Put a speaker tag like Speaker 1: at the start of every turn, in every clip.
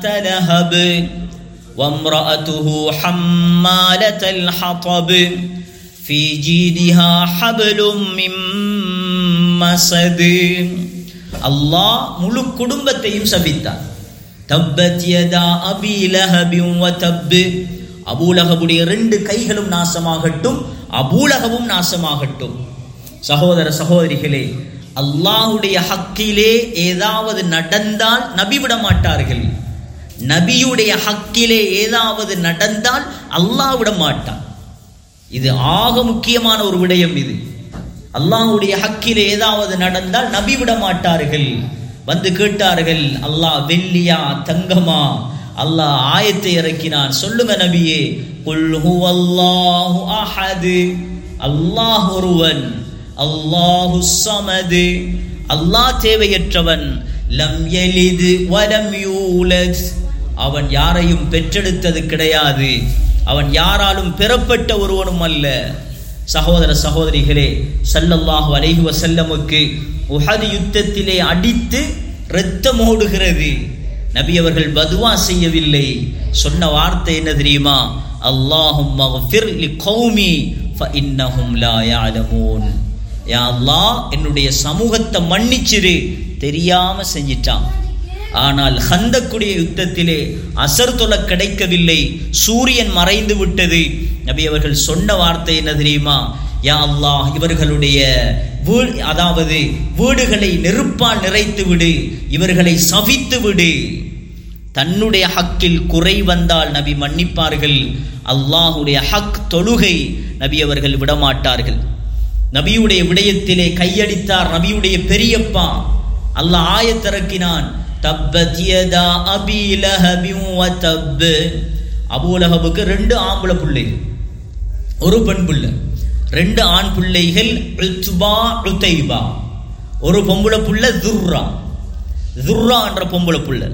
Speaker 1: ذات لهب وامرأته حمالة الحطب في جيدها حبل من مسد அல்லாஹ் முழு குடும்பத்தையும் சபித்தார் தப்பத் யதா அபி லஹபின் வ தப்பு அபூலகபுடைய ரெண்டு கைகளும் நாசமாகட்டும் அபூலகவும் நாசமாகட்டும் சகோதர சகோதரிகளே அல்லாஹுடைய ஹக்கிலே ஏதாவது நடந்தால் நபி விட மாட்டார்கள் நபியுடைய ஹக்கிலே ஏதாவது நடந்தால் அல்லாஹ் விட மாட்டான் இது ஆக முக்கியமான ஒரு விடயம் இது அல்லாஹுடைய ஹக்கிலே ஏதாவது நடந்தால் நபி விட மாட்டார்கள் வந்து கேட்டார்கள் அல்லாஹ் வெள்ளியா தங்கமா அல்லாஹ் ஆயத்தை இறக்கினான் சொல்லுங்க நபியே குல் ஹுவல்லாஹு அஹது அல்லாஹ் ஒருவன் அல்லாஹு சமது அல்லாஹ் தேவையற்றவன் லம் யலிது வலம் யூலத் அவன் யாரையும் பெற்றெடுத்தது கிடையாது அவன் யாராலும் பெறப்பட்ட ஒருவனும் அல்ல சகோதர சகோதரிகளே சல்லல்லாஹு அலைஹி வஸல்லமுக்கு உஹது யுத்தத்திலே அடித்து இரத்தம் ஓடுகிறது நபி அவர்கள் பதுவா செய்யவில்லை சொன்ன வார்த்தை என்ன தெரியுமா அல்லாஹும் மஃபிர் லி கௌமி ஃபஇன்னஹும் லா யஅலமூன் யா அல்லாஹ் என்னுடைய சமூகத்தை மன்னிச்சிரு தெரியாம செஞ்சிட்டான் ஆனால் ஹந்தக்குடைய யுத்தத்திலே அசர் தொலை கிடைக்கவில்லை சூரியன் மறைந்து விட்டது நபி அவர்கள் சொன்ன வார்த்தை என்ன தெரியுமா யா அல்லாஹ் இவர்களுடைய வீ அதாவது வீடுகளை நெருப்பால் நிறைத்து விடு இவர்களை சபித்து விடு தன்னுடைய ஹக்கில் குறை வந்தால் நபி மன்னிப்பார்கள் அல்லாஹுடைய ஹக் தொழுகை நபி அவர்கள் விடமாட்டார்கள் நபியுடைய விடயத்திலே கையடித்தார் நபியுடைய பெரியப்பா அல்லாஹ் ஆயத்திறக்கினான் தப்பத் யதா அபி லஹபின் வ தப் அபூ லஹபுக்கு ரெண்டு ஆம்பளை பிள்ளைகள் ஒரு பெண் பிள்ளை ரெண்டு ஆண் பிள்ளைகள் உத்பா உத்தைபா ஒரு பொம்பளை புள்ள துர்ரா துர்ரா என்ற பொம்பளை புள்ள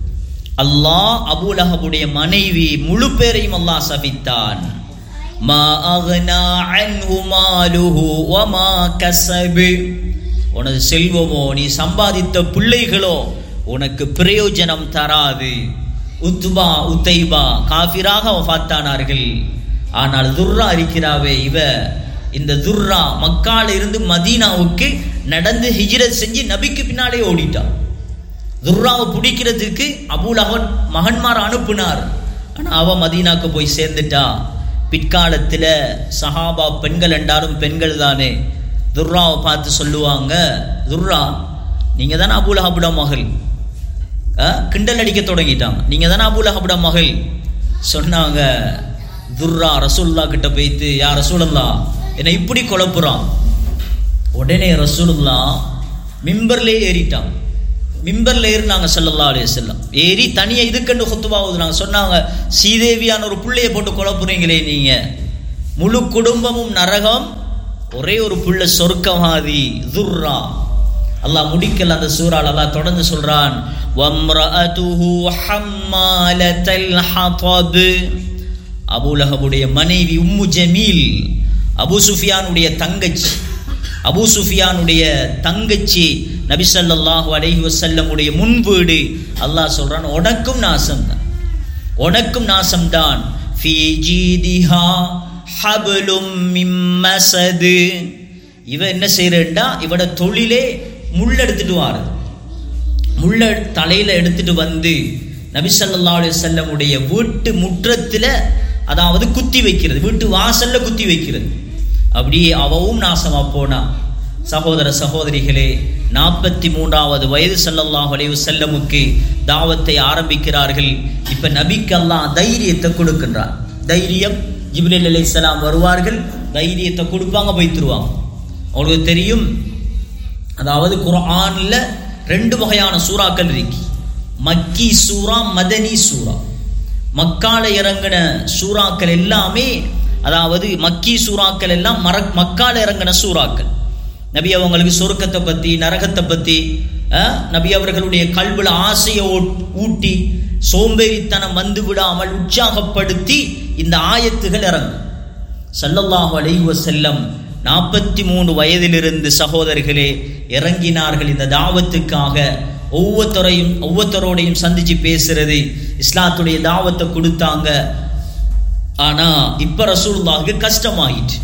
Speaker 1: அல்லாஹ் அபூ லஹபுடைய மனைவி முழு பேரையும் அல்லாஹ் சபித்தான் மா அக்னா அன்ஹு மாலுஹு வ மா கஸபு உனது செல்வமோ நீ சம்பாதித்த பிள்ளைகளோ உனக்கு பிரயோஜனம் தராது உத்துபா உத்தைபா காஃபிராக வஃத்தானார்கள் ஆனால் துர்ரா இருக்கிறாவே இவ இந்த துர்ரா மக்கால இருந்து மதீனாவுக்கு நடந்து ஹிஜ்ரத் செஞ்சு நபிக்கு பின்னாலே ஓடிட்டான் துர்ராவை பிடிக்கிறதுக்கு அபூலகன் மகன்மார் அனுப்புனார் ஆனால் அவ மதீனாக்கு போய் சேர்ந்துட்டா பிற்காலத்தில் சஹாபா பெண்கள் என்றாலும் பெண்கள் தானே துர்ராவை பார்த்து சொல்லுவாங்க துர்ரா நீங்கள் தானே அபூலஹபுட மகள் கிண்டல் அடிக்க தொடங்கிட்டாங்க நீங்கள் தானே அபூலஹபுட மகள் சொன்னாங்க துர்ரா ரசூல்லா கிட்ட போய்த்து யா ரசூலல்லா என்னை இப்படி குழப்புறான் உடனே ரசூலுல்லா மிம்பர்லேயே ஏறிட்டான் மிம்பர்ல ஏறினாங்க சல்லல்லா அலைய செல்லம் ஏறி தனியா இதுக்கண்டு ஹொத்துவா ஓதுனாங்க சொன்னாங்க சீதேவியான ஒரு புள்ளைய போட்டு குழப்புறீங்களே நீங்க முழு குடும்பமும் நரகம் ஒரே ஒரு புள்ள சொர்க்கவாதி துர்ரா அல்லாஹ் முடிக்கல அந்த சூறால் அல்லாஹ் தொடர்ந்து சொல்றான் வம்ரஅதுஹு ஹம்மாலத்தல் ஹதப் அபூலஹபுடைய மனைவி உம்மு ஜமீல் அபு சுஃபியானுடைய தங்கச்சி அபு சுஃபியானுடைய தங்கச்சி நபி ஸல்லல்லாஹு அலைஹி வஸல்லமுடைய முன்வீடு அல்லாஹ் சொல்றான் உனக்கும் நாசம் தான் உனக்கும் நாசம் தான் ஃபீ ஜீதிஹா ஹபலும் மிம் மஸது இவ என்ன செய்யறா இவட தொழிலே முள் எடுத்துட்டு வாருது முள்ள தலையில எடுத்துட்டு வந்து நபி ஸல்லல்லாஹு அலைஹி வஸல்லமுடைய வீட்டு முற்றத்துல அதாவது குத்தி வைக்கிறது வீட்டு வாசல்ல குத்தி வைக்கிறது அப்படியே அவவும் நாசமா போனா சகோதர சகோதரிகளே நாற்பத்தி மூன்றாவது வயது ஸல்லல்லாஹு அலைஹி வஸல்லமுக்கு தாவத்தை ஆரம்பிக்கிறார்கள் இப்ப நபிக்கு அல்லாஹ் தைரியத்தை கொடுக்கின்றார் தைரியம் ஜிப்ரீல் அலைஹிஸ்ஸலாம் வருவார்கள் தைரியத்தை கொடுப்பாங்க போய்த்துருவாங்க அவங்களுக்கு தெரியும் அதாவது குர்ஆன்ல ரெண்டு வகையான சூறாக்கள் இருக்கு மக்கி சூரா மதனி சூரா மக்கால இறங்கின சூறாக்கள் எல்லாமே அதாவது மக்கி சூறாக்கள் எல்லாம் மர மக்கால இறங்கின சூறாக்கள் நபி அவங்களுக்கு சொர்க்கத்தை பத்தி நரகத்தை பத்தி அஹ், நபி அவர்களுடைய கல்வில ஆசையை ஊட்- ஊட்டி சோம்பேறித்தனம் வந்து விடாமல் உற்சாகப்படுத்தி இந்த ஆயத்துகள் இறங்கும் ஸல்லல்லாஹு அலைஹி வஸல்லம் நாற்பத்தி மூணு வயதிலிருந்து சகோதரர்களே இறங்கினார்கள் இந்த தாவத்துக்காக ஒவ்வொருத்தரையும் ஒவ்வொருத்தரோடையும் சந்திச்சு பேசுறது இஸ்லாத்துடைய தாவத்தை கொடுத்தாங்க ஆனா இப்ப ரசூலுல்லாஹுக்கு கஷ்டமாயிட்டு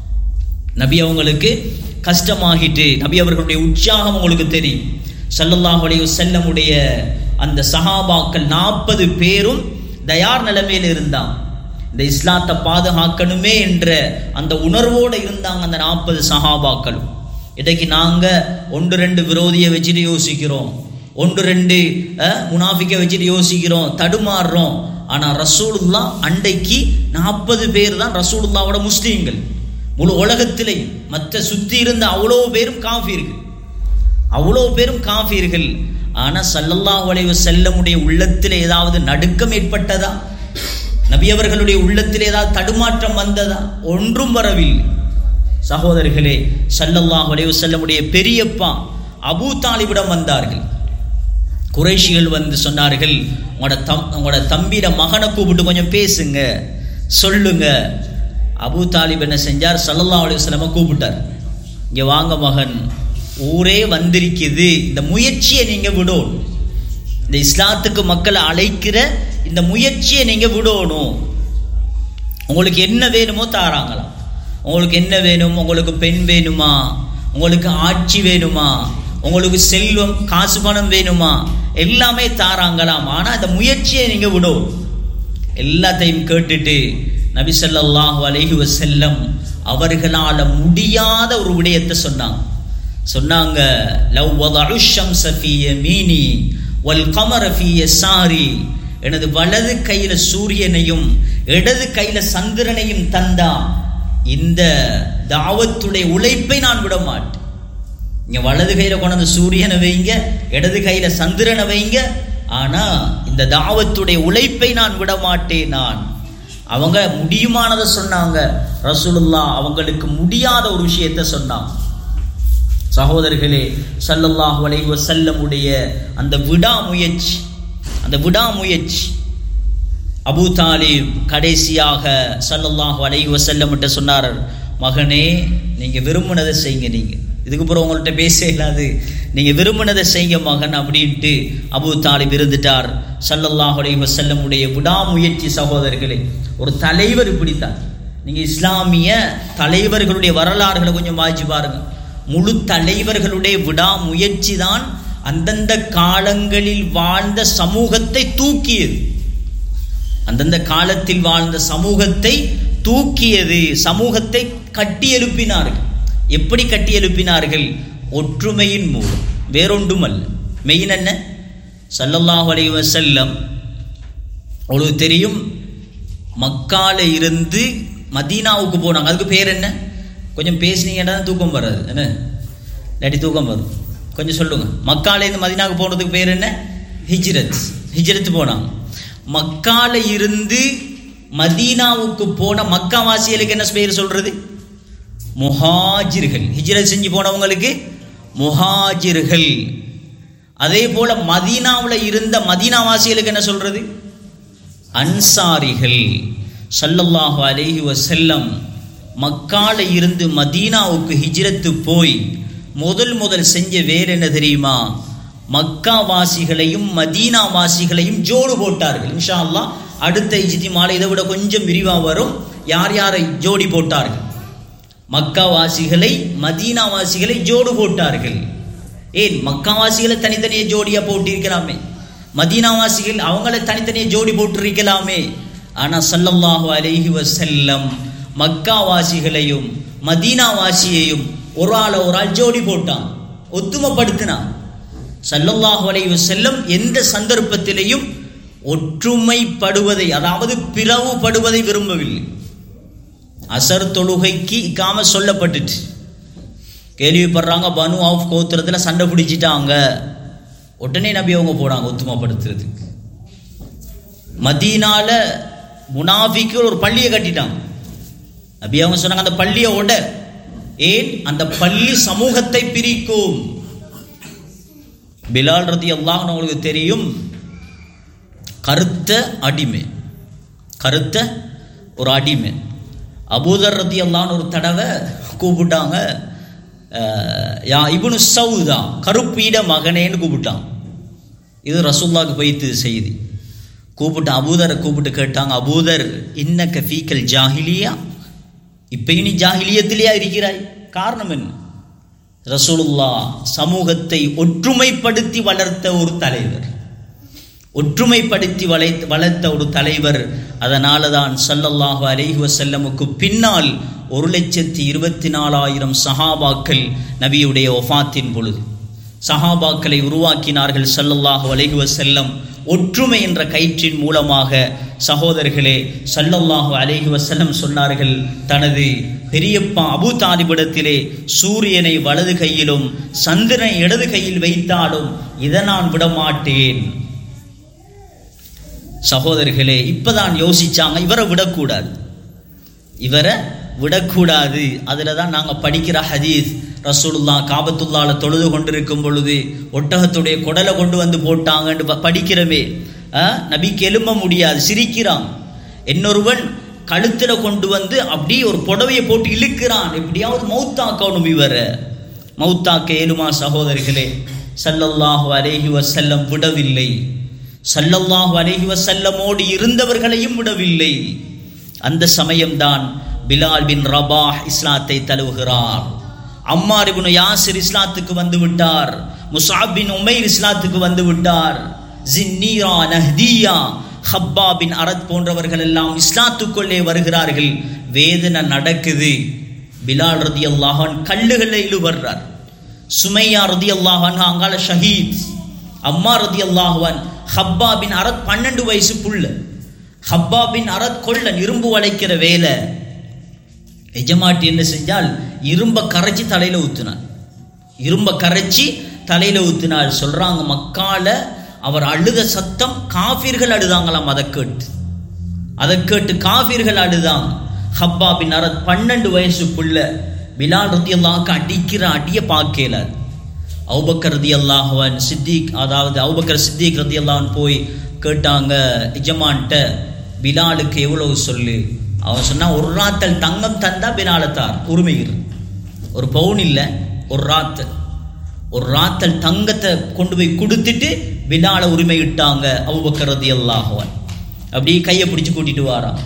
Speaker 1: நபி அவங்களுக்கு கஷ்டமாகிட்டு நபி அவர்களுடைய உற்சாகம் உங்களுக்கு தெரியும் ஸல்லல்லாஹு அலைஹி வஸல்லமுடைய அந்த சஹாபாக்கள் நாற்பது பேரும் தயார் நிலைமையில் இருந்தாங்க இந்த இஸ்லாத்தை பாதுகாக்கணுமே என்ற அந்த உணர்வோடு இருந்தாங்க அந்த நாற்பது சஹாபாக்களும் இன்றைக்கு நாங்க ஒன்று ரெண்டு விரோதியை வச்சுட்டு யோசிக்கிறோம் ஒன்று ரெண்டு அஹ், முனாஃபிக்கை வச்சுட்டு யோசிக்கிறோம் தடுமாறுறோம் ஆனா ரசூலுல்லா அன்றைக்கு நாற்பது பேர் தான் ரசூலுல்லாவோட முஸ்லீம்கள் முழு உலகத்திலே மற்ற சுத்தி இருந்த அவ்வளோ பேரும் காஃபீர்கள் அவ்வளோ பேரும் காஃபீர்கள் ஆனா ஸல்லல்லாஹு அலைஹி வஸல்லமுடைய உள்ளத்தில் ஏதாவது நடுக்கம் ஏற்பட்டதா நபி அவர்களுடைய உள்ளத்தில் ஏதாவது தடுமாற்றம் வந்ததா ஒன்றும் வரவில்லை சகோதரர்களே ஸல்லல்லாஹு அலைஹி வஸல்லமுடைய பெரியப்பா அபூ தாலிபிடம் வந்தார்கள் குறைஷிகள் வந்து சொன்னார்கள் உங்களோட தம் உங்களோட தம்பியிட மகனை கூப்பிட்டு கொஞ்சம் பேசுங்க சொல்லுங்க அபூ தாலிப் என்ன செஞ்சார் ஸல்லல்லாஹு அலைஹி வஸல்லம கூப்பிட்டார் இங்க வாங்க மகன் ஊரே வந்திருக்குது இந்த முயற்சியை நீங்க விடணும் இந்த இஸ்லாத்துக்கு மக்களை அழைக்கிற இந்த முயற்சியை நீங்க விடணும் உங்களுக்கு என்ன வேணுமோ தாராங்களாம் உங்களுக்கு என்ன வேணும் உங்களுக்கு பெண் வேணுமா உங்களுக்கு ஆட்சி வேணுமா உங்களுக்கு செல்வம் காசு பணம் வேணுமா எல்லாமே தாராங்களாம் ஆனா இந்த முயற்சியை நீங்க விடும் எல்லாத்தையும் கேட்டுட்டு நபி ஸல்லல்லாஹு அலைஹி வஸல்லம் அவர்களால முடியாத ஒரு விடயத்தை சொன்னாங்க சொன்னாங்க லவ் வதஉ ஷம்ஸ ஃபீ யமீனி வல் கமர ஃபீ யஸாரி எனது வலது கையில சூரியனையும் இடது கையில சந்திரனையும் தந்தா இந்த தாவத்துடைய உழைப்பை நான் விட மாட்டேன் இங்க வலது கையில கொண்டு சூரியனை வைங்க இடது கையில சந்திரனை வைங்க ஆனா இந்த தாவத்துடைய உழைப்பை நான் விட மாட்டேன் நான் அவங்க முடியுமானதை சொன்னாங்க ரசூலுல்லா அவங்களுக்கு முடியாத ஒரு விஷயத்தை சொன்னாங்க சகோதரர்களே ஸல்லல்லாஹு அலைஹி வஸல்லமுடைய அந்த விடாமுயற்சி அந்த விடாமுயற்சி அபூ தாலிப் கடைசியாக ஸல்லல்லாஹு அலைஹி வஸல்லம் கிட்ட சொன்னார் மகனே நீங்க விரும்பினதை செய்யுங்க நீங்க இதுக்கு அப்புறம் உங்கள்கிட்ட பேச இல்லாது நீங்க விரும்பினதை செய்யுங்க மகன் அப்படின்ட்டு அபூ தாலிப் இருந்துட்டார் ஸல்லல்லாஹு அலைஹி வஸல்லமுடைய விடாமுயற்சி சகோதரர்களே ஒரு தலைவர் இப்படித்தான் நீங்க இஸ்லாமிய தலைவர்களுடைய வரலாறுகளை கொஞ்சம் வாய்ச்சி பாருங்க முழு தலைவர்களுடைய விடாமுயற்சி தான் அந்தந்த காலங்களில் வாழ்ந்த சமூகத்தை தூக்கியது அந்தந்த காலத்தில் வாழ்ந்த சமூகத்தை தூக்கியது சமூகத்தை கட்டி எழுப்பினார்கள் எப்படி கட்டி எழுப்பினார்கள் ஒற்றுமையின் மூலம் வேறொன்றும் அல்ல மெயின் என்ன ஸல்லல்லாஹு அலைஹி வஸல்லம் உங்களுக்கு தெரியும் மக்கால இருந்து மதீனாவுக்கு போனாங்க அதுக்கு பேர் என்ன கொஞ்சம் பேசுனீங்கன்னா தான் தூக்கம் வராது என்ன இல்லாட்டி தூக்கம் வரும் கொஞ்சம் சொல்லுங்க மக்கால இருந்து மதீனாவுக்கு போனதுக்கு பேர் என்ன ஹிஜ்ரத் ஹிஜ்ரத் போனாங்க மக்கால இருந்து மதீனாவுக்கு போன மக்கா வாசிகளுக்கு என்ன பேர் சொல்றது முஹாஜிர்கள் ஹிஜ்ரத் செஞ்சு போனவங்களுக்கு முஹாஜிர்கள் அதே போல மதீனாவுல இருந்த மதீனா வாசிகளுக்கு என்ன சொல்றது அன்சாரிகள் ஸல்லல்லாஹு அலைஹி வஸல்லம் மக்கால இருந்து மதீனாவுக்கு ஹிஜ்ரத்து போய் முதல் முதல் செஞ்ச வேற என்ன தெரியுமா மக்கா வாசிகளையும் மதீனா வாசிகளையும் ஜோடு போட்டார்கள் இன்ஷா அல்லாஹ் அடுத்த இஜிதி மாலை இதை விட கொஞ்சம் விரிவா வரும் யார் யாரை ஜோடி போட்டார்கள் மக்கா வாசிகளை மதீனா வாசிகளை ஜோடு போட்டார்கள் ஏன் மக்கா வாசிகளை தனித்தனியே ஜோடியா போட்டிருக்கலாமே மதீனாவாசிகள் அவங்கள தனித்தனியே ஜோடி போட்டிருக்கலாமே ஆனா ஸல்லல்லாஹு அலைஹி வஸல்லம் மக்காவாசிகளையும் மதீனாவாசியையும் ஒரு ஆளை ஒரு ஆள் ஜோடி போட்டான் ஒத்துமைப்படுத்தினான் ஸல்லல்லாஹு அலைஹி வஸல்லம் எந்த சந்தர்ப்பத்திலையும் ஒற்றுமைப்படுவதை அதாவது பிளவுபடுவதை விரும்பவில்லை அசர் தொழுகைக்கு இக்காம சொல்லப்பட்டுச்சு கேள்விப்படுறாங்க பனு ஆஃப் கோத்திரத்துல சண்டை பிடிச்சிட்டாங்க உடனே நபி அவங்க போனாங்க ஒத்துமைப்படுத்துறதுக்கு மதீனால முனாஃபிக்கு ஒரு பள்ளியை கட்டிட்டாங்க நபி அவங்க சொன்னாங்க அந்த பள்ளியை உட ஏன் அந்த பள்ளி சமூகத்தை பிரிக்கும் பிலால் ரதி அல்லாஹ் உங்களுக்கு தெரியும் கருத்த அடிமை கருத்த ஒரு அடிமை அபூதர் ரதி அல்லான்னு ஒரு தடவை கூப்பிட்டாங்க அஹ், யா இபுனு சவுதா கருப்பீட மகனேன்னு கூப்பிட்டான் இது ரசூல்லாவுக்கு போய்த்து செய்தி கூப்பிட்டு அபூதரை கூப்பிட்டு கேட்டாங்க அபூதர் இன்னக்க ஃபீக்கல் ஜாஹிலியா இப்பயும் நீ ஜாஹிலியத்திலேயா இருக்கிறாய் காரணம் என்ன ரசூலுல்லா சமூகத்தை ஒற்றுமைப்படுத்தி வளர்த்த ஒரு தலைவர் ஒற்றுமைப்படுத்தி வளை வளர்த்த ஒரு தலைவர் அதனால தான் சல்லல்லாஹு அலைஹி வசல்லமுக்கு பின்னால் ஒரு லட்சத்தி இருபத்தி நாலாயிரம் சஹாபாக்கள் நபியுடைய ஒஃபாத்தின் பொழுது சஹாபாக்களை உருவாக்கினார்கள் சல்லல்லாஹு அலைஹி வசல்லம் ஒற்றுமை என்ற கயிற்றின் மூலமாக சகோதரர்களே சல்லல்லாஹு அலைஹி வசல்லம் சொன்னார்கள் தனது பெரியப்பா அபு தாலிபிடத்திலே சூரியனை வலது கையிலும் சந்திரனை இடது கையில் வைத்தாலும் இதை நான் விடமாட்டேன் சகோதரர்களே இப்பதான் யோசிச்சாங்க இவரை விடக்கூடாது இவரை விடக்கூடாது அதில் தான் நாங்கள் படிக்கிற ஹதீஸ் ரசூலுல்லா காபத்துல்லால தொழுது கொண்டிருக்கும் பொழுது ஒட்டகத்துடைய குடலை கொண்டு வந்து போட்டாங்கன்னு ப- படிக்கிறோமே ஆ, நபிக்கு எழும்ப முடியாது சிரிக்கிறான் இன்னொருவன் கழுத்தில் கொண்டு வந்து அப்படியே ஒரு புடவையை போட்டு இழுக்கிறான் எப்படியாவது மௌத்தாக்கணும் இவரை மௌத்தாக்க ஏழுமா சகோதரர்களே சல்லல்லாஹு அலைஹி வஸல்லம் விடவில்லை சல்லல்லாஹு அலைஹி வஸல்லமோடு இருந்தவர்களையும் விடவில்லை அந்த சமயம்தான் பிலால் பின் ரபாஹ் இஸ்லாத்தை தழுவுகிறார் அம்மார் இப்னு யாசிர் இஸ்லாத்துக்கு வந்து விட்டார் முஸாப் பின் உமைர் இஸ்லாத்துக்கு வந்து விட்டார் ஜின்னீரா நஹ்தியா ஹப்பா பின் அரத் போன்றவர்கள் எல்லாம் இஸ்லாத்துக்குள்ளே வருகிறார்கள் வேதனை நடக்குது பிலால் ரதி அல்லாஹான் கல்லுகளை இழுவர்றார் சுமையா ரதி அல்லாஹான் அங்கால ஷஹீத் அம்மா ரதி அல்லாஹுவான் ஹப்பா பின் அரத் பன்னெண்டு வயசு புள்ள ஹப்பா பின் அரத் கொள்ளன் இரும்பு வளைக்கிற வேலை எஜமாட்டி என்ன செஞ்சால் இரும்ப கரைச்சி தலையில ஊத்துனார் இரும்ப கரைச்சி தலையில ஊத்தினார் சொல்றாங்க மக்கால அவர் அழுத சத்தம் காஃபிர்கள் அழுதாங்களாம் அதை கேட்டு அதை கேட்டு காஃபிர்கள் அழுதாங்க ஹப்பா பின் அரத் பன்னெண்டு வயசு புள்ள பிலால் ரதி அல்லாஹ்க்கு அடிக்கிற அடியை பார்க்கல அவுபக்கர் ரதி அல்லாஹவன் சித்திக் அதாவது அவுபக்கர் சித்திக் ரதி அல்லாஹன் போய் கேட்டாங்க எஜமான்ட்ட பிலாலுக்கு எவ்வளவு சொல்லு அவன் சொன்னா ஒரு ராத்தல் தங்கம் தந்தா பிலாலத்தார் உரிமைகள் ஒரு பவுன் இல்லை ஒரு ராத்தல் ஒரு ராத்தல் தங்கத்தை கொண்டு போய் கொடுத்துட்டு பிலால உரிமையிட்டாங்க அவுபக்கர் ரதி அல்லாஹவன் அப்படியே கையை பிடிச்சு கூட்டிட்டு வாரான்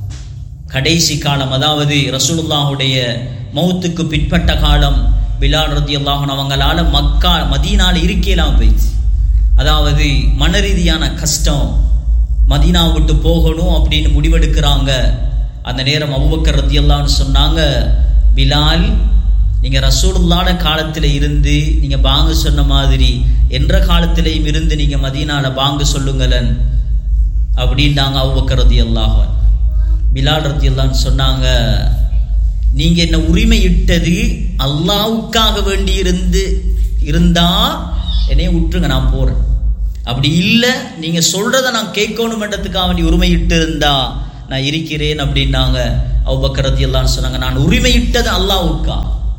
Speaker 1: கடைசி காலம் அதாவது ரசூலுல்லாஹுடைய மௌத்துக்கு பிற்பட்ட காலம் பிலால் ரதி அல்லாஹன் அவங்களால மக்கா மதீனால இருக்கலாம் போயிடுச்சு அதாவது மன ரீதியான கஷ்டம் மதீனா விட்டு போகணும் அப்படின்னு முடிவெடுக்கிறாங்க அந்த நேரம் அபுபக்கர் ரதி அல்லான்னு சொன்னாங்க பிலால் நீங்க ரசூலுல்லான காலத்துல இருந்து நீங்க பாங்கு சொன்ன மாதிரி என்ற காலத்திலையும் இருந்து நீங்க மதீனால பாங்கு சொல்லுங்களன் அப்படின்ட்டாங்க அபுபக்கர் ரதி அல்லாஹன் பிலால் ரதி அல்லான்னு சொன்னாங்க நீங்க என்ன உரிமை இட்டது அல்லாவுக்காக வேண்டி இருந்து இருந்தா என்னைய விட்டுருங்க நான் போறேன் அப்படி இல்லை நீங்க சொல்றத நான் கேட்கணுமென்றதுக்காக வேண்டி உரிமை இட்டு இருந்தா நான் இருக்கிறேன் அப்படின்னாங்க அவ்வக்கர் ரதி அல்லான்னு சொன்னாங்க நான் உரிமை இட்டது அல்லாவுக்கா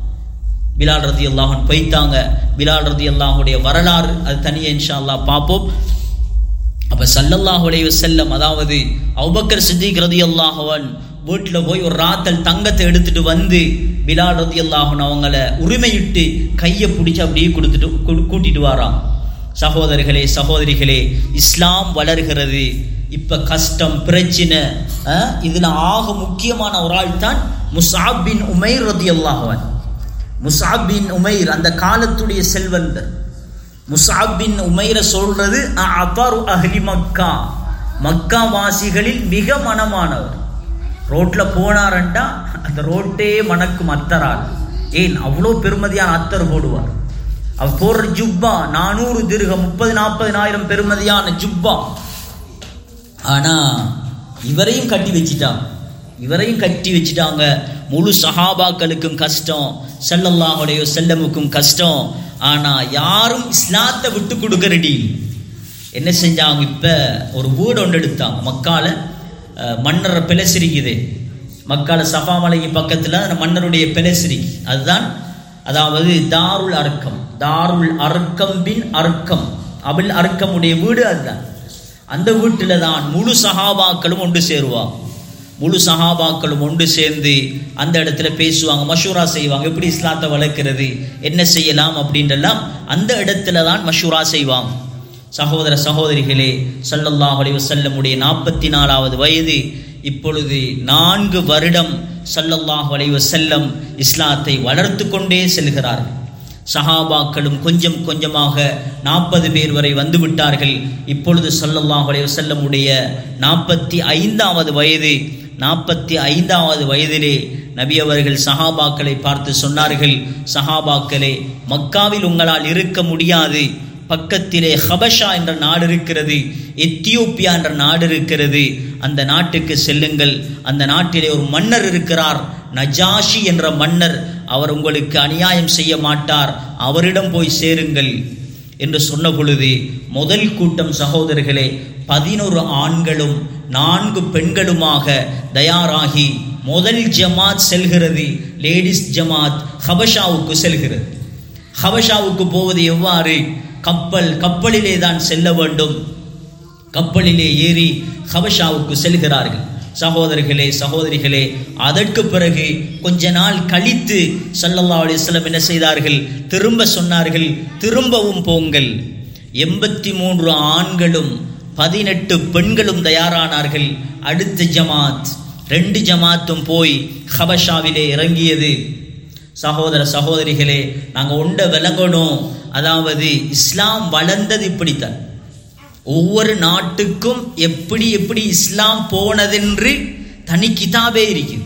Speaker 1: பிலால் ரதி அல்லாஹன் போய்த்தாங்க பிலால் ரதி அல்லாஹுடைய வரலாறு அது தனியே இன்ஷா அல்லாஹ் பார்ப்போம் அப்ப சல்லல்லாஹு அலைஹி வஸல்லம் அதாவது அபூபக்கர் சித்திக் ரதியல்லாஹுவன் வீட்டில் போய் ஒரு ராத்தல் தங்கத்தை எடுத்துட்டு வந்து பிலால் ரதியல்லாஹுன் அவங்கள உரிமையிட்டு கையை பிடிச்சி அப்படியே கொடுத்துட்டு கூ- கூட்டிட்டு வாராம் சகோதரர்களே சகோதரிகளே இஸ்லாம் வளர்கிறது இப்ப கஷ்டம் பிரச்சனை அஹ், இதுல ஆக முக்கியமான ஒரு ஆள் தான் முசாப் பின் உமைர் ரதியல்லாஹுவன் முசாப் பின் உமைர் அந்த காலத்துடைய செல்வந்தர் முசாப் பின் உமைர சொல்றது அபரு அஹ்லி மக்கா மக்கா வாசிகளில் மிக மனமானவர் ரோட்ல போனாரண்டா அந்த ரோட்டே மணக்கும் அத்தரால் ஏன் அவ்வளோ பெருமதியான அத்தர் போடுவார் அவர் போடுற ஜுப்பா நானூறு திருகம் முப்பது நாற்பதினாயிரம் பெருமதியான ஜுப்பா ஆனா இவரையும் கட்டி வச்சிட்டாங்க இவரையும் கட்டி வச்சிட்டாங்க முழு சஹாபாக்களுக்கும் கஷ்டம் ஸல்லல்லாஹு செல்லமுக்கும் கஷ்டம் ஆனா யாரும் இஸ்லாத்தை விட்டு கொடுக்க ரெடி இல்லை. என்ன செஞ்சாங்க இப்ப ஒரு வீடு ஒன்று எடுத்தாங்க மக்கால அஹ், மன்னர் பிளசிரிக்குது மக்கால சஃபா மலைக்கு பக்கத்துல அந்த மன்னருடைய பிளசிரிக்கு அதுதான் அதாவது தாருல் அர்க்கம் தாருல் அர்க்கம் பின் அர்க்கம் அபில் அர்க்கமுடைய வீடு அதுதான் அந்த வீட்டில் தான் முழு சஹாபாக்களும் ஒன்று சேருவாங்க முழு சஹாபாக்களும் ஒன்று சேர்ந்து அந்த இடத்துல பேசுவாங்க மஷூரா செய்வாங்க எப்படி இஸ்லாத்தை வளர்க்கிறது என்ன செய்யலாம் அப்படின்றலாம் அந்த இடத்துல தான் மஷூரா செய்வாங்க சகோதர சகோதரிகளே ஸல்லல்லாஹு அலைஹி வஸல்லமுடைய நாற்பத்தி நாலாவது வயது இப்பொழுது நான்கு வருடம் ஸல்லல்லாஹு அலைஹி வஸல்லம் இஸ்லாத்தை வளர்த்து கொண்டே செல்கிறார்கள் சஹாபாக்களும் கொஞ்சம் கொஞ்சமாக நாற்பது பேர் வரை வந்து விட்டார்கள் இப்பொழுது ஸல்லல்லாஹு அலைஹி வஸல்லமுடைய நாற்பத்தி ஐந்தாவது வயது நாற்பத்தி ஐந்தாவது வயதிலே நபி அவர்கள் சஹாபாக்களை பார்த்து சொன்னார்கள் சஹாபாக்களே மக்காவில் உங்களால் இருக்க முடியாது பக்கத்திலே ஹபஷா என்ற நாடு இருக்கிறது எத்தியோப்பியா என்ற நாடு இருக்கிறது அந்த நாட்டுக்கு செல்லுங்கள் அந்த நாட்டிலே ஒரு மன்னர் இருக்கிறார் நஜாஷி என்ற மன்னர் அவர் உங்களுக்கு அநியாயம் செய்ய மாட்டார் அவரிடம் போய் சேருங்கள் என்று சொன்ன பொழுது முதல் கூட்டம் சகோதரர்களே பதினொரு ஆண்களும் நான்கு பெண்களுமாக தயாராகி முதல் ஜமாத் செல்கிறது லேடிஸ் ஜமாத் ஹபஷாவுக்கு செல்கிறது ஹபஷாவுக்கு போவது எவ்வாறு கப்பல் கப்பலிலே தான் செல்ல வேண்டும் கப்பலிலே ஏறி ஹபஷாவுக்கு செல்கிறார்கள் சகோதரர்களே சகோதரிகளே அதற்கு பிறகு கொஞ்ச நாள் கழித்து ஸல்லல்லாஹு அலைஹி வஸல்லம் என்ன செய்தார்கள் திரும்ப சொன்னார்கள் திரும்பவும் போங்கள் எண்பத்தி மூன்று ஆண்களும் பதினெட்டு பெண்களும் தயாரானார்கள் அடுத்த ஜமாத் ரெண்டு ஜமாத்தும் போய் ஹபஷாவிலே இறங்கியது சகோதர சகோதரிகளே நாங்கள் உண்ட விளங்கணும் அதாவது இஸ்லாம் வளர்ந்தது இப்படித்தான் ஒவ்வொரு நாட்டுக்கும் எப்படி எப்படி இஸ்லாம் போனதென்று தனி கிதாபே இருக்குது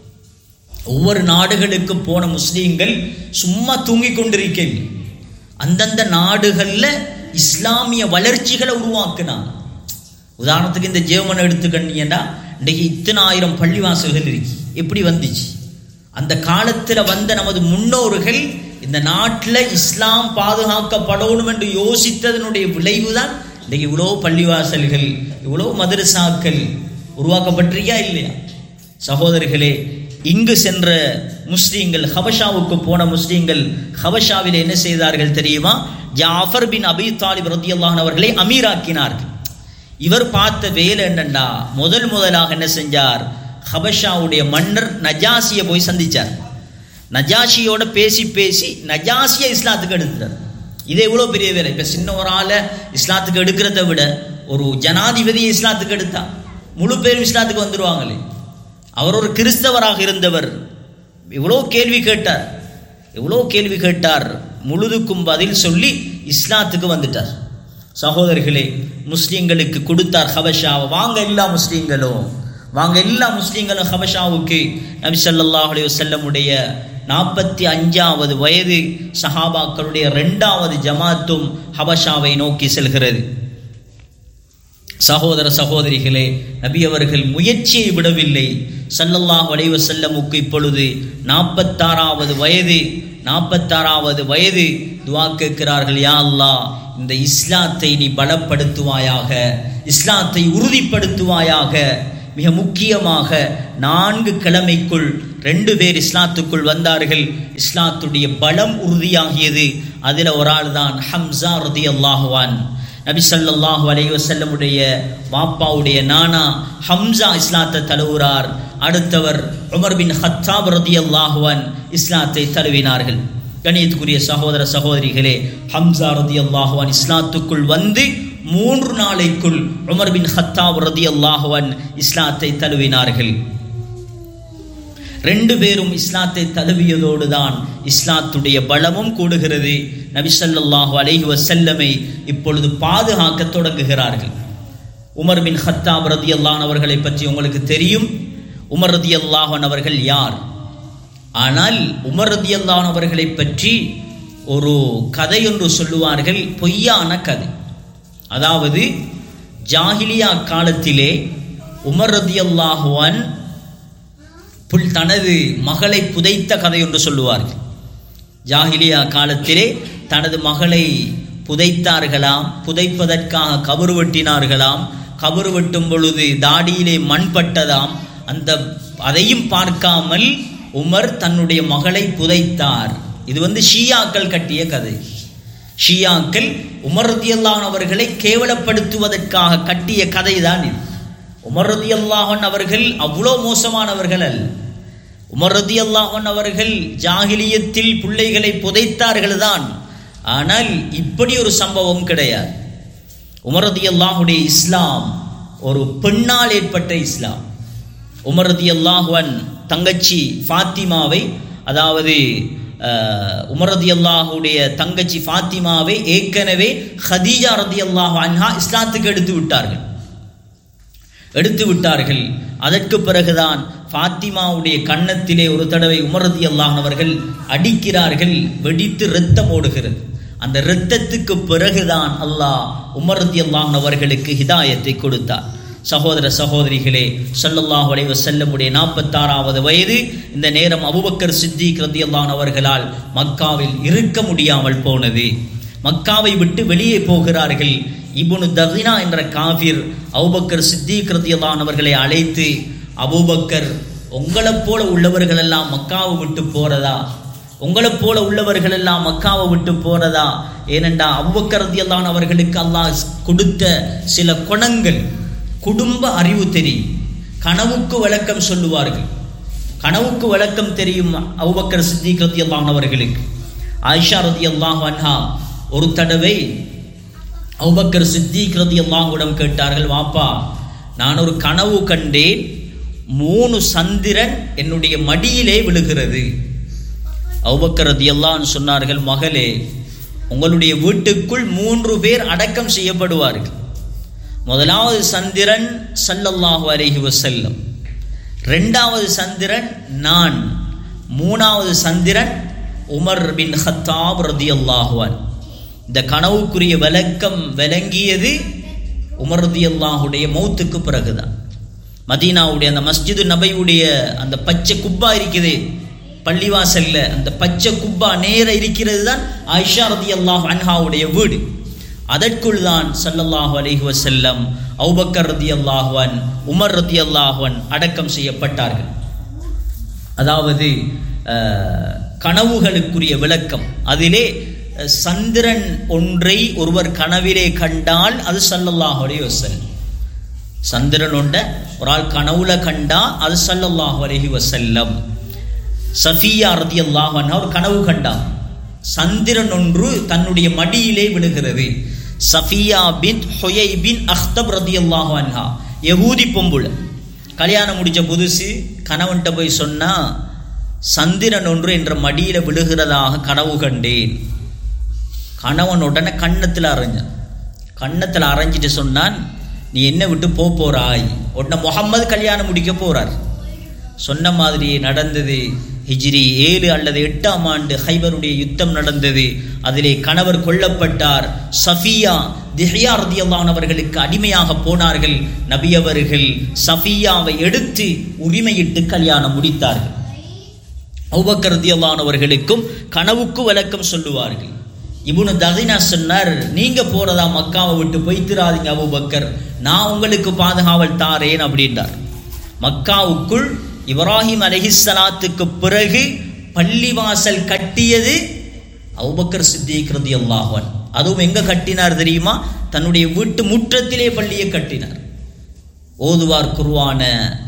Speaker 1: ஒவ்வொரு நாடுகளுக்கு போன முஸ்லீம்கள் சும்மா தூங்கிக் கொண்டிருக்கவில்லை அந்தந்த நாடுகளில் இஸ்லாமிய வளர்ச்சிகளை உருவாக்குனாங்க உதாரணத்துக்கு இந்த ஜெர்மன் எடுத்துக்கிட்டீங்கன்னா இன்றைக்கு இத்தனை ஆயிரம் பள்ளிவாசல்கள் இருக்கு எப்படி வந்துச்சு அந்த காலத்தில் வந்த நமது முன்னோர்கள் இந்த நாட்டில் இஸ்லாம் பாதுகாக்கப்படணும் என்று யோசித்ததனுடைய விளைவு தான் இன்றைக்கு இவ்வளோ பள்ளிவாசல்கள் இவ்வளோ மதரசாக்கள் உருவாக்கப்பட்டிருக்கா இல்லையா சகோதரர்களே இங்கு சென்ற முஸ்லீம்கள் ஹபஷாவுக்கு போன முஸ்லீம்கள் ஹபஷாவில் என்ன செய்தார்கள் தெரியுமா ஜாஃபர் பின் அபி தாலிப் ரத்தியல்லான் அவர்களை அமீராக்கினார்கள் இவர் பார்த்த வேலை என்னண்டா முதல் முதலாக என்ன செஞ்சார் ஹபஷாவுடைய மன்னர் நஜாசியை போய் சந்திச்சார் நஜாஷியோட பேசி பேசி நஜாசியை இஸ்லாத்துக்கு எடுத்துட்டார் இது எவ்வளோ பெரிய வேலை இப்போ சின்ன ஒரு ஆளை இஸ்லாத்துக்கு எடுக்கிறத விட ஒரு ஜனாதிபதியை இஸ்லாத்துக்கு எடுத்தா முழு பேரும் இஸ்லாத்துக்கு வந்துடுவாங்களே அவர் ஒரு கிறிஸ்தவராக இருந்தவர் எவ்வளோ கேள்வி கேட்டார் எவ்வளோ கேள்வி கேட்டார் முழுதுக்கும் பதில் சொல்லி இஸ்லாத்துக்கு வந்துட்டார் சகோதரர்களே முஸ்லீம்களுக்கு கொடுத்தார் ஹபஷாவை வாங்க எல்லா முஸ்லீம்களும் வாங்க எல்லா முஸ்லீம்களும் ஹபஷாவுக்கு நபி ஸல்லல்லாஹு அலைஹி வஸல்லமுடைய நாற்பத்தி அஞ்சாவது வயது சஹாபாக்களுடைய ரெண்டாவது ஜமாத்தும் ஹபஷாவை நோக்கி செல்கிறது சகோதர சகோதரிகளே நபி அவர்கள் முயற்சியை விடவில்லை ஸல்லல்லாஹு அலைஹி வஸல்லமுக்கு இப்பொழுது நாற்பத்தாறாவது வயது நாற்பத்தாறாவது வயது துவா கேட்கிறார்கள் யா அல்லாஹ் இந்த இஸ்லாத்தை நீ பலப்படுத்துவாயாக இஸ்லாத்தை உறுதிப்படுத்துவாயாக மிக முக்கியமாக நான்கு கிழமைக்குள் ரெண்டு பேர் இஸ்லாத்துக்குள் வந்தார்கள் இஸ்லாத்துடைய பலம் உறுதியாகியது அதில் ஒரு ஆள் தான் ஹம்சா ரதி அல்லாஹுவான் நபி ஸல்லல்லாஹு அலைஹி வஸல்லமுடைய வாப்பாவுடைய நானா ஹம்சா இஸ்லாத்தை தழுவுறார் அடுத்தவர் உமர் பின் ஹத்தாப் ரதியல்லாஹு அன் இஸ்லாத்தை தழுவினார்கள் கணியத்துக்குரிய சகோதர சகோதரிகளே ஹம்சா ரதியல்லாஹு அன் இஸ்லாத்துக்குள் வந்து மூன்று நாளைக்குள் உமர் பின் ஹத்தாப் ரதியல்லாஹு அன் இஸ்லாத்தை தழுவினார்கள் ரெண்டு பேரும் இஸ்லாத்தை தழுவியதோடு தான் இஸ்லாத்துடைய பலமும் கூடுகிறது நபி ஸல்லல்லாஹு அலைஹி வஸல்லமை இப்பொழுது பாதுகாக்க தொடங்குகிறார்கள் உமர் பின் ஹத்தாப் ரதியல்லான் அவர்களை பற்றி உங்களுக்கு தெரியும் உமர் ரதியல்லாஹன் அவர்கள் யார் ஆனால் உமர் ரதியல்லான் அவர்களை பற்றி ஒரு கதை ஒன்று சொல்லுவார்கள் பொய்யான கதை அதாவது ஜாகிலியா காலத்திலே உமர் ரதியல்லாஹுவான் புல் தனது மகளை புதைத்த கதை என்று சொல்லுவார்கள் ஜாகிலியா காலத்திலே தனது மகளை புதைத்தார்களாம் புதைப்பதற்காக கபறு வெட்டினார்களாம் கபறு வெட்டும் பொழுது தாடியிலே மண் பட்டதாம் அந்த அதையும் பார்க்காமல் உமர் தன்னுடைய மகளை புதைத்தார் இது வந்து ஷியாக்கள் கட்டிய கதை ஷியாக்கள் உமர் ரதியல்லான் அவர்களை கேவலப்படுத்துவதற்காக கட்டிய கதை தான் இது உமர் ரதி அல்லாஹன் அவர்கள் அவ்வளோ மோசமானவர்கள் அல்ல உமர் ரதி அல்லாஹன் அவர்கள் ஜாகிலியத்தில் பிள்ளைகளை புதைத்தார்கள் தான் ஆனால் இப்படி ஒரு சம்பவம் கிடையாது உமரதி அல்லாஹுடைய இஸ்லாம் ஒரு பெண்ணால் ஏற்பட்ட இஸ்லாம் உமரதி அல்லாஹுவன் தங்கச்சி ஃபாத்திமாவை அதாவது உமரதி அல்லாஹுடைய தங்கச்சி ஃபாத்திமாவை ஏற்கனவே ஹதீஜா ரதி அல்லாஹு அன்ஹா இஸ்லாத்துக்கு எடுத்து விட்டார்கள் எடுத்து விட்டார்கள் அதற்கு பிறகுதான் ஃபாத்திமாவுடைய கன்னத்திலே ஒரு தடவை உமரதி அல்லாஹனவர்கள் அடிக்கிறார்கள் வெடித்து இரத்தம் ஓடுகிறது அந்த இரத்தத்துக்கு பிறகுதான் அல்லாஹ் உமரதி அல்லாஹனவர்களுக்கு ஹிதாயத்தை கொடுத்தார் சகோதர சகோதரிகளே சல்லல்லாஹு அலைஹி வஸல்லமுடைய நாற்பத்தாறாவது வயது இந்த நேரம் அபுபக்கர் சித்திக் ரதியல்லான் அவர்களால் மக்காவில் இருக்க முடியாமல் போனது மக்காவை விட்டு வெளியே போகிறார்கள் இபுனு தகினா என்ற காவிர் அபுபக்கர் சித்திக் ரதியல்லான் அவர்களை அழைத்து அபுபக்கர் உங்களைப் போல உள்ளவர்கள் எல்லாம் மக்காவை விட்டு போறதா உங்களைப் போல உள்ளவர்கள் எல்லாம் மக்காவை விட்டு போறதா ஏனென்றா அபுபக்கர் ரதியல்லான் அவர்களுக்கு அல்லாஹ் கொடுத்த சில குணங்கள் குடும்ப அறிவு தெரியும் கனவுக்கு விளக்கம் சொல்லுவார்கள் கனவுக்கு விளக்கம் தெரியும் அவுபக்கர் சித்திக் ரதி அவர்களுக்கு ஆயிஷா ரதி அல்லாஹ் அன்ஹா ஒரு தடவை அவுபக்கர் சித்திக் ரதி அல்லாஹுடம் கேட்டார்கள் வாப்பா நான் ஒரு கனவு கண்டேன் மூணு சந்திரன் என்னுடைய மடியிலே விழுகிறது அவுபக்கர் ரதி அல்லான்னு சொன்னார்கள் மகளே உங்களுடைய வீட்டுக்குள் மூன்று பேர் அடக்கம் செய்யப்படுவார்கள் முதலாவது சந்திரன் சல்லல்லாஹு அலைஹி வசல்லம் ரெண்டாவது சந்திரன் நான் மூணாவது சந்திரன் உமர் பின் ஹத்தாப் ரதி அல்லாஹுவான் இந்த கனவுக்குரிய விளக்கம் விளங்கியது உமர் ரதி அல்லாஹுடைய மௌத்துக்கு பிறகுதான் மதீனாவுடைய அந்த மஸ்ஜிது நபையுடைய அந்த பச்சை குப்பா இருக்குது பள்ளிவாசல்ல அந்த பச்சை குப்பா நேர இருக்கிறது தான் ஆயிஷா ரதி அல்லாஹ் அன்ஹாவுடைய வீடு அதற்குள் தான் சல்லல்லாஹு அலைஹி வசல்லம் அவுபக்கர் ரதி அல்லாஹுவன் உமர் ரதி அல்லாஹுவன் அடக்கம் செய்யப்பட்டார்கள் அதாவது கனவுகளுக்குரிய விளக்கம் அதிலே சந்திரன் ஒன்றை ஒருவர் கனவிலே கண்டால் அது சல்லல்லாஹு அலைஹி வசல்லம் சந்திரன் ஒன்றை ஒரு ஆள் கனவுல கண்டா அது சல்லல்லாஹு அலைஹி வசல்லம் சஃபியா ரதி அல்லாஹன் அவர் கனவு கண்டார் சந்திரன் ஒன்று தன்னுடைய மடியிலே விழுகிறது சஃபியா பின் ஹொயை பின் அஹ்தப் ரதி அல்லாஹு அன்ஹா யகூதி பொம்புல கல்யாணம் முடிச்ச புதுசு கணவன்கிட்ட போய் சொன்னா சந்திரன் ஒன்று என்ற மடியில விழுகிறதாக கனவு கண்டேன் கணவன் உடனே கன்னத்தில் அரைஞ்சான் கன்னத்தில் அரைஞ்சிட்டு சொன்னான் நீ என்ன விட்டு போ போறாய் உடனே முகம்மது கல்யாணம் முடிக்க போறார் சொன்ன மாதிரி நடந்தது ஹிஜ்ரி ஏழு அல்லது எட்டாம் ஆண்டு ஹைபருடைய யுத்தம் நடந்தது அதிலே கணவர் கொல்லப்பட்டார் சஃபியா திஹியா ரதியல்லானவர்களுக்கு அடிமையாக போனார்கள் நபி அவர்கள் சஃபியாவை எடுத்து உரிமையிட்டு கல்யாணம் முடித்தார்கள் அவுபக்கர் ரதியல்லானவர்களுக்கும் கனவுக்கு விளக்கம் சொல்லுவார்கள் இபுனு தகினா சொன்னார் நீங்க போறதா மக்காவை விட்டு போய்த்திராதீங்க அபுபக்கர் நான் உங்களுக்கு பாதுகாவல் தாரேன் அப்படின்றார் மக்காவுக்குள் இப்ராஹிம் அலஹிஸ்லாத்துக்கு பிறகு பள்ளிவாசல் கட்டியது அவுபக்கர் சித்திக் ரதி அல்லாஹன் அதுவும் எங்க கட்டினார் தெரியுமா தன்னுடைய வீட்டு முற்றத்திலே பள்ளியை கட்டினார் ஓதுவார் குருவான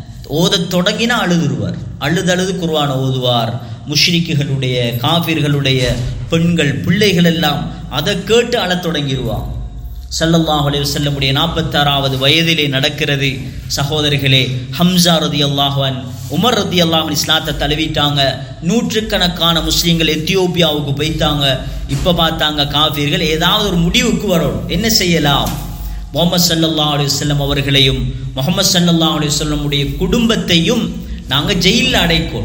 Speaker 1: ஓதத் தொடங்கினா அழுதுருவார் அழுது அழுது குருவான ஓதுவார் முஷ்ரிக்குகளுடைய காபிர்களுடைய பெண்கள் பிள்ளைகள் எல்லாம் அதை கேட்டு அழத் தொடங்கிடுவான் சல்லல்லாஹ் அலைஹி வஸல்லமுடைய நாற்பத்தாறாவது வயதிலே நடக்கிறது சகோதரிகளே ஹம்சா ரதி அல்லாஹன் உமர் ரதி அல்லாஹன் இஸ்லாத்தை தழுவிட்டாங்க நூற்றுக்கணக்கான முஸ்லீம்கள் எத்தியோப்பியாவுக்கு போய்த்தாங்க இப்போ பார்த்தாங்க காஃபீர்கள் ஏதாவது ஒரு முடிவுக்கு வரணும் என்ன செய்யலாம் முகமது சல்லல்லா அலி வல்லம் அவர்களையும் முகமது சல்லல்லா அலி வல்லமுடைய குடும்பத்தையும் நாங்கள் ஜெயிலில் அடைக்கோம்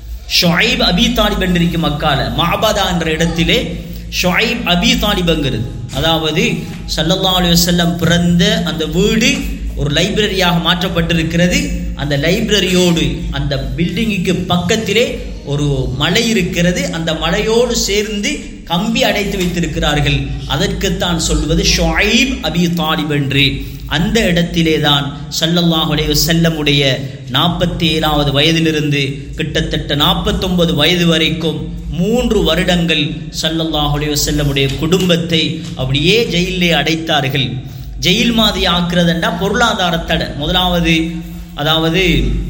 Speaker 1: ஷொஐப் அபி தாலிப் என்றிருக்கும் மக்கால மாபாதா என்ற இடத்திலே ஷொஐப் அபி தாலிபங்கிறது அதாவது சல்லல்லா அலி வல்லம் பிறந்த அந்த வீடு ஒரு லைப்ரரியாக மாற்றப்பட்டிருக்கிறது அந்த லைப்ரரியோடு அந்த பில்டிங்குக்கு பக்கத்திலே ஒரு மலை இருக்கிறது அந்த மலையோடு சேர்ந்து கம்பி அடைத்து வைத்திருக்கிறார்கள் அதற்குத்தான் சொல்வது ஷொஐப் அபி தாலிப் என்று அந்த இடத்திலே தான் சல்லல்லாஹுடைய செல்லமுடைய நாற்பத்தி ஏழாவது வயதிலிருந்து கிட்டத்தட்ட நாற்பத்தொன்பது வயது வரைக்கும் மூன்று வருடங்கள் சல்லல்லாஹுடைய செல்லமுடைய குடும்பத்தை அப்படியே ஜெயிலே அடைத்தார்கள் ஜெயில் மாதிரி ஆக்குறதுண்டா பொருளாதார தடை முதலாவது அதாவது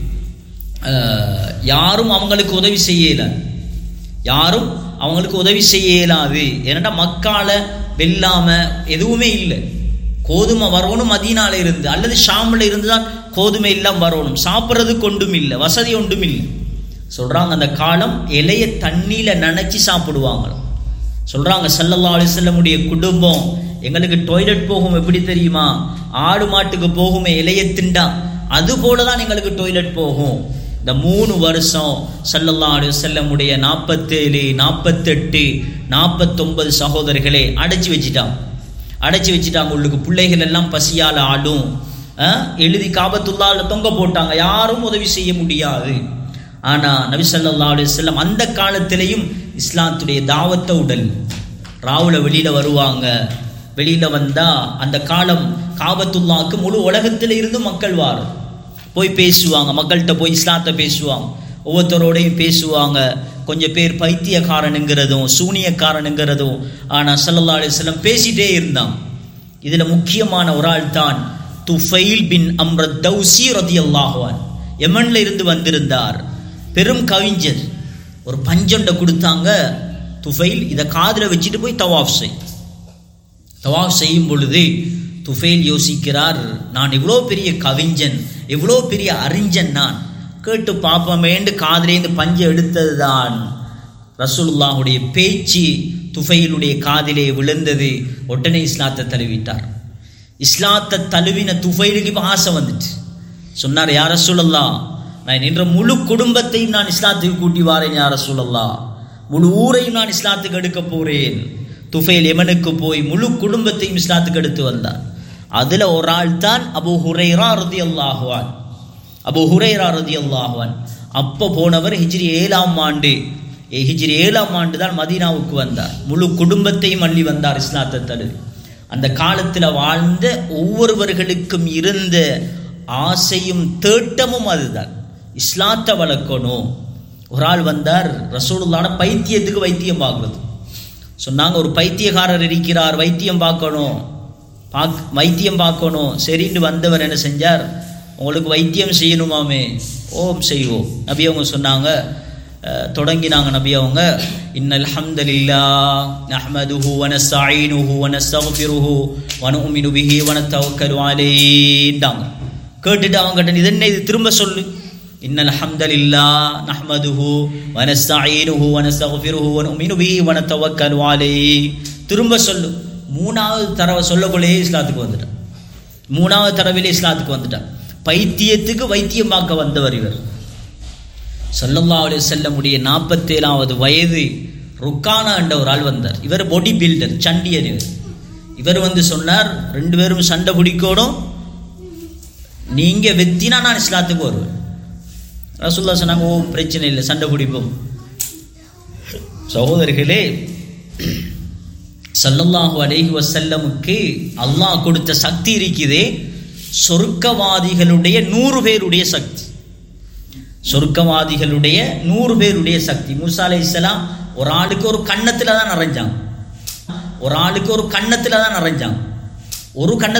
Speaker 1: யாரும் அவங்களுக்கு உதவி செய்யல யாரும் அவங்களுக்கு உதவி செய்ய இயலாது ஏன்னா மக்கால வெல்லாம எதுவுமே இல்லை கோதுமை வரணும் மதீனால இருந்து அல்லது ஷாமில் இருந்து தான் கோதுமை எல்லாம் வரணும் சாப்பிட்றது கொண்டும் இல்லை வசதி ஒன்றும் இல்லை சொல்றாங்க அந்த காலம் இலைய தண்ணியில நனைச்சி சாப்பிடுவாங்களாம் சொல்றாங்க சல்லல்லா அலிசல்லமுடைய குடும்பம் எங்களுக்கு டாய்லெட் போகும் எப்படி தெரியுமா ஆடு மாட்டுக்கு போகுமே இலைய திண்டா அது போல தான் எங்களுக்கு டாய்லெட் போகும் இந்த மூணு வருஷம் சல்லல்லா அலிசல்லமுடைய நாற்பத்தேழு நாற்பத்தெட்டு நாற்பத்தொன்பது சகோதரர்களே அடைச்சி வச்சிட்டாங்க அடைச்சி வச்சுட்டாங்க உள்ளுக்கு பிள்ளைகள் எல்லாம் பசியால் ஆடும் அஹ், எழுதி காபத்துள்ளால தொங்க போட்டாங்க யாரும் உதவி செய்ய முடியாது ஆனா நபி ஸல்லல்லாஹு அலைஹி வஸல்லம் அந்த காலத்திலையும் இஸ்லாத்துடைய தாவத்தை உடல் ராவுல வெளியில வருவாங்க வெளியில வந்தா அந்த காலம் காபத்துல்லாக்கு முழு உலகத்துல இருந்து மக்கள் வாரும் போய் பேசுவாங்க மக்கள்கிட்ட போய் இஸ்லாத்தை பேசுவாங்க ஒவ்வொருத்தரோடையும் பேசுவாங்க கொஞ்சம் பேர் பைத்தியக்காரனுங்கிறதும் சூனியக்காரனுங்கிறதும் ஆனா ஸல்லல்லாஹு அலைஹி வஸல்லம் பேசிட்டே இருந்தான் இதுல முக்கியமான ஒரு ஆள் தான் துஃபைல் பின் அம்ரத் தௌசி ரதியல்லாஹு அன்ஹு யமன்ல இருந்து வந்திருந்தார் பெரும் கவிஞர் ஒரு பஞ்சொண்டை கொடுத்தாங்க துஃபைல் இதை காதுல வச்சுட்டு போய் தவாஃப் செய் தவாஃப் செய்யும் பொழுது துஃபைல் யோசிக்கிறார் நான் இவ்வளோ பெரிய கவிஞன் இவ்வளோ பெரிய அறிஞன் நான் கேட்டு பார்ப்போமேண்டு காதிலேருந்து பஞ்சை எடுத்தது தான் ரசூலுல்லாஹுடைய பேச்சு துஃபைலுடைய காதிலே விழுந்தது உடனே இஸ்லாத்தை தழுவிட்டார் இஸ்லாத்தை தழுவின துஃபைலுக்கு இப்போ ஆசை வந்துட்டு சொன்னார் யார சொல்லல்லா நான் என்ற முழு குடும்பத்தையும் நான் இஸ்லாத்துக்கு கூட்டி வாரேன் யார சொல்லல்லா முழு ஊரையும் நான் இஸ்லாத்துக்கு எடுக்க போறேன் துஃபைல் எமனுக்கு போய் முழு குடும்பத்தையும் இஸ்லாத்துக்கு எடுத்து வந்தார் அதுல ஒரு ஆள் தான் அபு ஹுரைரா ரதி அல்லாஹுவான் அபு ஹுரைரா ரதி அல்லாஹுவான் அப்போ போனவர் ஹிஜ்ரி ஏழாம் ஆண்டு ஏ, ஹிஜ்ரி ஏழாம் ஆண்டு தான் மதீனாவுக்கு வந்தார் முழு குடும்பத்தையும் அள்ளி வந்தார் இஸ்லாத்தை தழுவி அந்த காலத்தில் வாழ்ந்த ஒவ்வொருவர்களுக்கும் இருந்த ஆசையும் தேட்டமும் அதுதான் இஸ்லாத்தை வளர்க்கணும் ஒரு ஆள் வந்தார் ரசூலுல்லான பைத்தியத்துக்கு வைத்தியம் பார்க்குறது சொன்னாங்க ஒரு பைத்தியக்காரர் இருக்கிறார் வைத்தியம் பார்க்கணும் பாக் வைத்தியம் பார்க்கணும் சரின்னு வந்தவர் என்ன செஞ்சார் உங்களுக்கு வைத்தியம் செய்யணுமாமே ஓம் செய்வோம் நபி அவங்க சொன்னாங்க அஹ், தொடங்கினாங்க நபி அவங்க இன்னல் ஹம்தலில்லா நஹ்மதுஹு வ நஸ்தஈனுஹு வ நஸ்தக்ஃபிருஹு வ நுமினு பிஹி வ நத்தவக்கலு அலைஹின்றாங்க கேட்டுட்டு அவங்க கிட்ட இது என்ன இது திரும்ப சொல்லு இன்னல் ஹம்தலில்லா நஹ்மதுஹு வ நஸ்தஈனுஹு வ நஸ்தக்ஃபிருஹு வ நுமினு பிஹி வ நத்தவக்கலு அலைஹி திரும்ப சொல்லு மூணாவது தடவை சொல்லக்குள்ளேயே இஸ்லாத்துக்கு வந்துட்டான் மூணாவது தடவையிலே இஸ்லாத்துக்கு வந்துட்டான் பைத்தியத்துக்கு வைத்தியம் பார்க்க வந்தவர் இவர் ஸல்லல்லாஹு அலைஹி வஸல்லமுடைய நாற்பத்தேழாவது வயது ருக்கானா என்ற ஒரு ஆள் வந்தார் இவர் பாடி பில்டர் சண்டியர் இவர் இவர் வந்து சொன்னார் ரெண்டு பேரும் சண்டை பிடிக்கணும் நீங்க வெத்தினா நான் இஸ்லாத்துக்கு வருவேன் ரசூல்லா சொன்னாங்க ஓ பிரச்சனை இல்லை சண்டை பிடிப்போம் சகோதரர்களே ஸல்லல்லாஹு அலைஹி வஸல்லமுக்கு அல்லாஹ் கொடுத்த சக்தி இருக்குதே சொர்க்கவாதிகளுடைய நூறு பேருடைய சக்தி சொர்க்கவாதிகளுடைய நூறு பேருடைய சக்தி மூசா அலைஹிஸ்ஸலாம் ஒரு ஆளுக்கு ஒரு கன்னத்துல தான் நிறைஞ்சாங்க ஒரு ஆளுக்கு ஒரு கன்னத்துல தான் நிறைஞ்சாங்க ஒரு கண்ண